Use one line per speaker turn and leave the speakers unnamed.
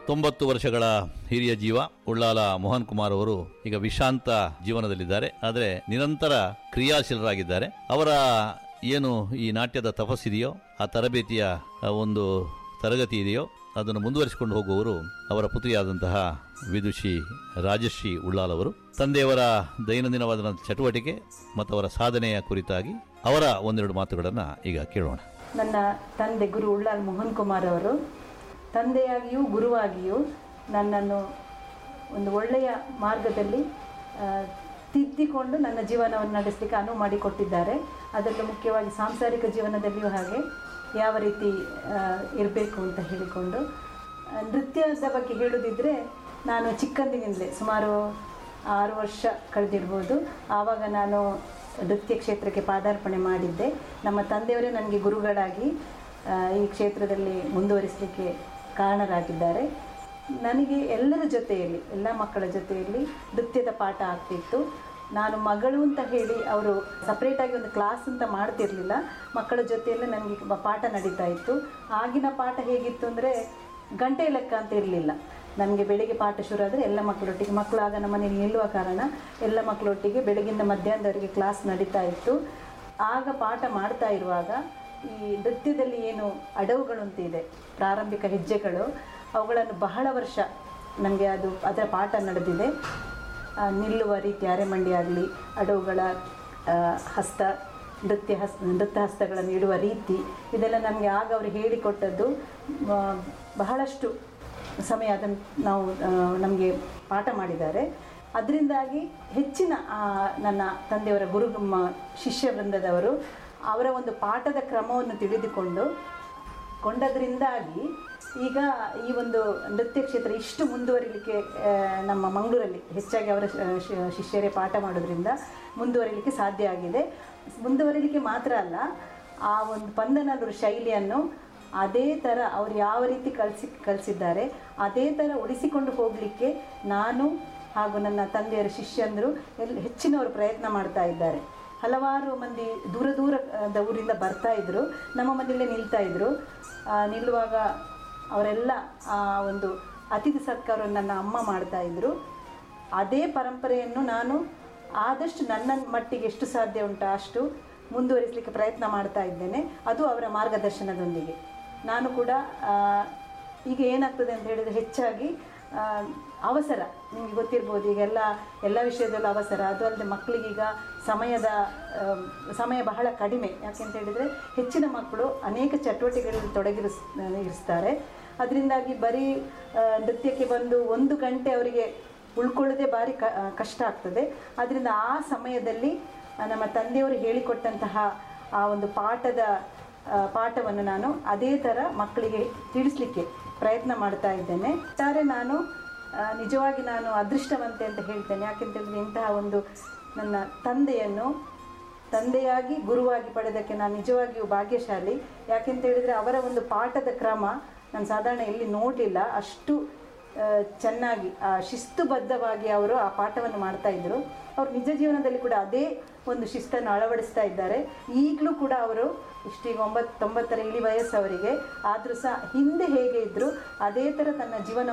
ತೊಂಬತ್ತು ವರ್ಷಗಳ ಹಿರಿಯ ಜೀವ ಉಳ್ಳಾಲ ಮೋಹನ್ ಕುಮಾರ್ ಅವರು ಈಗ ವಿಶ್ರಾಂತ ಜೀವನದಲ್ಲಿದ್ದಾರೆ ಆದರೆ ನಿರಂತರ ಕ್ರಿಯಾಶೀಲರಾಗಿದ್ದಾರೆ ಅವರ ಏನು ಈ ನಾಟ್ಯದ ತಪಸ್ಸಿದೆಯೋ ಆ ತರಬೇತಿಯ ಆ ಒಂದು ತರಗತಿ ಇದೆಯೋ ಅದನ್ನು ಮುಂದುವರಿಸಿಕೊಂಡು ಹೋಗುವವರು ಅವರ ಪುತ್ರಿಯಾದಂತಹ ವಿದುಷಿ ರಾಜಶ್ರೀ ಉಳ್ಳಾಲ್ ಅವರು ತಂದೆಯವರ ದೈನಂದಿನವಾದ ಚಟುವಟಿಕೆ ಮತ್ತು ಅವರ ಸಾಧನೆಯ ಕುರಿತಾಗಿ ಅವರ ಒಂದೆರಡು ಮಾತುಗಳನ್ನು ಈಗ ಕೇಳೋಣ
ನನ್ನ ತಂದೆ ಗುರು ಉಳ್ಳಾಲ್ ಮೋಹನ್ ಕುಮಾರ್ ಅವರು ತಂದೆಯಾಗಿಯೂ ಗುರುವಾಗಿಯೂ ನನ್ನನ್ನು ಒಂದು ಒಳ್ಳೆಯ ಮಾರ್ಗದಲ್ಲಿ ಆ, ತಿದ್ದಿಕೊಂಡು ನನ್ನ ಜೀವನವನ್ನು ನಡೆಸಲಿಕ್ಕೆ ಅನುವು ಮಾಡಿಕೊಟ್ಟಿದ್ದಾರೆ ಅದರಲ್ಲೂ ಮುಖ್ಯವಾಗಿ ಸಾಂಸಾರಿಕ ಜೀವನದಲ್ಲಿಯೂ ಹಾಗೆ ಯಾವ ರೀತಿ ಇರಬೇಕು ಅಂತ ಹೇಳಿಕೊಂಡು ಆ, ನೃತ್ಯದ ಬಗ್ಗೆ ಹೇಳೋದಿದ್ರೆ ನಾನು ಚಿಕ್ಕಂದಿನಿಂದಲೇ ಸುಮಾರು ಆರು ವರ್ಷ ಕಳೆದಿರ್ಬೋದು ಆವಾಗ ನಾನು ನೃತ್ಯ ಕ್ಷೇತ್ರಕ್ಕೆ ಪಾದಾರ್ಪಣೆ ಮಾಡಿದ್ದೆ ನಮ್ಮ ತಂದೆಯವರೇ ನನಗೆ ಗುರುಗಳಾಗಿ ಆ, ಈ ಕ್ಷೇತ್ರದಲ್ಲಿ ಮುಂದುವರಿಸಲಿಕ್ಕೆ ಕಾರಣರಾಗಿದ್ದಾರೆ ನನಗೆ ಎಲ್ಲರ ಜೊತೆಯಲ್ಲಿ ಎಲ್ಲ ಮಕ್ಕಳ ಜೊತೆಯಲ್ಲಿ ನೃತ್ಯದ ಪಾಠ ಆಗ್ತಿತ್ತು ನಾನು ಮಗಳು ಅಂತ ಹೇಳಿ ಅವರು ಸಪ್ರೇಟಾಗಿ ಒಂದು ಕ್ಲಾಸ್ ಅಂತ ಮಾಡ್ತಿರ್ಲಿಲ್ಲ ಮಕ್ಕಳ ಜೊತೆಯಲ್ಲೇ ನನಗೆ ಬ- ಪಾಠ ನಡೀತಾ ಇತ್ತು ಆಗಿನ ಪಾಠ ಹೇಗಿತ್ತು ಅಂದರೆ ಗಂಟೆ ಲೆಕ್ಕ ಅಂತ ಇರಲಿಲ್ಲ ನನಗೆ ಬೆಳಿಗ್ಗೆ ಪಾಠ ಶುರು ಆದರೆ ಎಲ್ಲ ಮಕ್ಕಳೊಟ್ಟಿಗೆ ಮಕ್ಕಳು ಆಗ ನಮ್ಮ ಮನೇಲಿ ನಿಲ್ಲುವ ಕಾರಣ ಎಲ್ಲ ಮಕ್ಕಳೊಟ್ಟಿಗೆ ಬೆಳಗಿಂದ ಮಧ್ಯಾಹ್ನದವರೆಗೆ ಕ್ಲಾಸ್ ನಡೀತಾ ಇತ್ತು ಆಗ ಪಾಠ ಮಾಡ್ತಾ ಇರುವಾಗ ಈ ನೃತ್ಯದಲ್ಲಿ ಏನು ಅಡವುಗಳು ಅಂತ ಇದೆ ಪ್ರಾರಂಭಿಕ ಹೆಜ್ಜೆಗಳು ಅವುಗಳನ್ನು ಬಹಳ ವರ್ಷ ನನಗೆ ಅದು ಅದರ ಪಾಠ ನಡೆದಿದೆ ಆ, ನಿಲ್ಲುವ ರೀತಿ ಅರೆಮಂಡಿ ಆಗಲಿ ಅಡವುಗಳ ಆ, ಹಸ್ತ ನೃತ್ಯ ಹಸ್ ನೃತ್ಯ ಹಸ್ತಗಳನ್ನು ಇಡುವ ರೀತಿ ಇದೆಲ್ಲ ನಮಗೆ ಆಗ ಅವರು ಹೇಳಿಕೊಟ್ಟದ್ದು ಆ, ಬಹಳಷ್ಟು ಸಮಯ ಅದನ್ನು ನಾವು ನಮಗೆ ಪಾಠ ಮಾಡಿದ್ದಾರೆ ಅದರಿಂದಾಗಿ ಹೆಚ್ಚಿನ ಆ, ನನ್ನ ತಂದೆಯವರ ಗುರು ಮ- ಶಿಷ್ಯ ವೃಂದದವರು ಅವರ ಒಂದು ಪಾಠದ ಕ್ರಮವನ್ನು ತಿಳಿದುಕೊಂಡು ಕೊಂಡದ್ರಿಂದಾಗಿ ಈಗ ಈ ಒಂದು ನೃತ್ಯ ಕ್ಷೇತ್ರ ಇಷ್ಟು ಮುಂದುವರಿಲಿಕ್ಕೆ ಆ, ನಮ್ಮ ಮಂಗಳೂರಲ್ಲಿ ಹೆಚ್ಚಾಗಿ ಅವರ ಶ- ಶ- ಶಿಷ್ಯರೇ ಪಾಠ ಮಾಡೋದ್ರಿಂದ ಮುಂದುವರಿಲಿಕ್ಕೆ ಸಾಧ್ಯ ಆಗಿದೆ ಮುಂದುವರಿಲಿಕ್ಕೆ ಮಾತ್ರ ಅಲ್ಲ ಆ ಒಂದು ಪಂದನಲ್ಲೂರು ಶೈಲಿಯನ್ನು ಅದೇ ಥರ ಅವ್ರು ಯಾವ ರೀತಿ ಕಲಿಸಿ ಕಲಿಸಿದ್ದಾರೆ ಅದೇ ಥರ ಉಳಿಸಿಕೊಂಡು ಹೋಗಲಿಕ್ಕೆ ನಾನು ಹಾಗೂ ನನ್ನ ತಂದೆಯರ ಶಿಷ್ಯಂದರು ಎಲ್ ಹೆಚ್ಚಿನವರು ಪ್ರಯತ್ನ ಮಾಡ್ತಾ ಇದ್ದಾರೆ ಹಲವಾರು ಮಂದಿ ದೂರ ದೂರದ ಊರಿಂದ ಬರ್ತಾ ಇದ್ದರು ನಮ್ಮ ಮನೆಯಲ್ಲೇ ನಿಲ್ತಾ ಇದ್ದರು ಆ, ನಿಲ್ಲುವಾಗ ಅವರೆಲ್ಲ ಆ ಒಂದು ಅತಿಥಿ ಸತ್ಕಾರವನ್ನು ನನ್ನ ಅಮ್ಮ ಮಾಡ್ತಾ ಇದ್ದರು ಅದೇ ಪರಂಪರೆಯನ್ನು ನಾನು ಆದಷ್ಟು ನನ್ನ ಮಟ್ಟಿಗೆ ಎಷ್ಟು ಸಾಧ್ಯ ಉಂಟು ಅಷ್ಟು ಮುಂದುವರಿಸಲಿಕ್ಕೆ ಪ್ರಯತ್ನ ಮಾಡ್ತಾ ಇದ್ದೇನೆ ಅದು ಅವರ ಮಾರ್ಗದರ್ಶನದೊಂದಿಗೆ ನಾನು ಕೂಡ ಆ, ಈಗ ಏನಾಗ್ತದೆ ಅಂತ ಹೇಳಿದರೆ ಹೆಚ್ಚಾಗಿ ಆ, ಅವಸರ ನಿಮಗೆ ಗೊತ್ತಿರ್ಬೋದು ಈಗ ಎಲ್ಲ ಎಲ್ಲ ವಿಷಯದಲ್ಲೂ ಅವಸರ ಅದು ಅಲ್ಲದೆ ಮಕ್ಕಳಿಗೀಗ ಸಮಯದ ಆ, ಸಮಯ ಬಹಳ ಕಡಿಮೆ ಯಾಕೆಂತ ಹೇಳಿದರೆ ಹೆಚ್ಚಿನ ಮಕ್ಕಳು ಅನೇಕ ಚಟುವಟಿಕೆಗಳಲ್ಲಿ ತೊಡಗಿರಿಸ್ ಇರಿಸ್ತಾರೆ ಅದರಿಂದಾಗಿ ಬರೀ ಆ, ನೃತ್ಯಕ್ಕೆ ಬಂದು ಒಂದು ಗಂಟೆ ಅವರಿಗೆ ಉಳ್ಕೊಳ್ಳೋದೇ ಭಾರಿ ಕ ಆ, ಕಷ್ಟ ಆಗ್ತದೆ ಆದ್ದರಿಂದ ಆ ಸಮಯದಲ್ಲಿ ಆ, ನಮ್ಮ ತಂದೆಯವರು ಹೇಳಿಕೊಟ್ಟಂತಹ ಆ ಒಂದು ಪಾಠದ ಆ, ಪಾಠವನ್ನು ನಾನು ಅದೇ ಥರ ಮಕ್ಕಳಿಗೆ ತಿಳಿಸ್ಲಿಕ್ಕೆ ಪ್ರಯತ್ನ ಮಾಡ್ತಾ ಇದ್ದೇನೆ ಒಟ್ಟಾರೆ ನಾನು ಆ, ನಿಜವಾಗಿ ನಾನು ಅದೃಷ್ಟವಂತೆ ಅಂತ ಹೇಳ್ತೇನೆ ಯಾಕೆಂತ ಹೇಳಿದ್ರೆ ಇಂತಹ ಒಂದು ನನ್ನ ತಂದೆಯನ್ನು ತಂದೆಯಾಗಿ ಗುರುವಾಗಿ ಪಡೆದಕ್ಕೆ ನಾನು ನಿಜವಾಗಿಯೂ ಭಾಗ್ಯಶಾಲಿ ಯಾಕೆಂತ ಹೇಳಿದರೆ ಅವರ ಒಂದು ಪಾಠದ ಕ್ರಮ ನಾನು ಸಾಧಾರಣ ಎಲ್ಲಿ ನೋಡಲಿಲ್ಲ ಅಷ್ಟು ಆ, ಚೆನ್ನಾಗಿ ಆ, ಶಿಸ್ತುಬದ್ಧವಾಗಿ ಅವರು ಆ ಪಾಠವನ್ನು ಮಾಡ್ತಾ ಇದ್ದರು ಅವರು ನಿಜ ಜೀವನದಲ್ಲಿ ಕೂಡ ಅದೇ ಒಂದು ಶಿಸ್ತನ್ನು ಅಳವಡಿಸ್ತಾ ಇದ್ದಾರೆ ಈಗಲೂ ಕೂಡ ಅವರು ಇಷ್ಟೀಗ ಒಂಬತ್ತು ತೊಂಬತ್ತರ ಇಳಿ ವಯಸ್ಸು ಅವರಿಗೆ ಆದರೂ ಸಹ ಹಿಂದೆ ಹೇಗೆ ಇದ್ದರು ಅದೇ ಥರ ತನ್ನ ಜೀವನ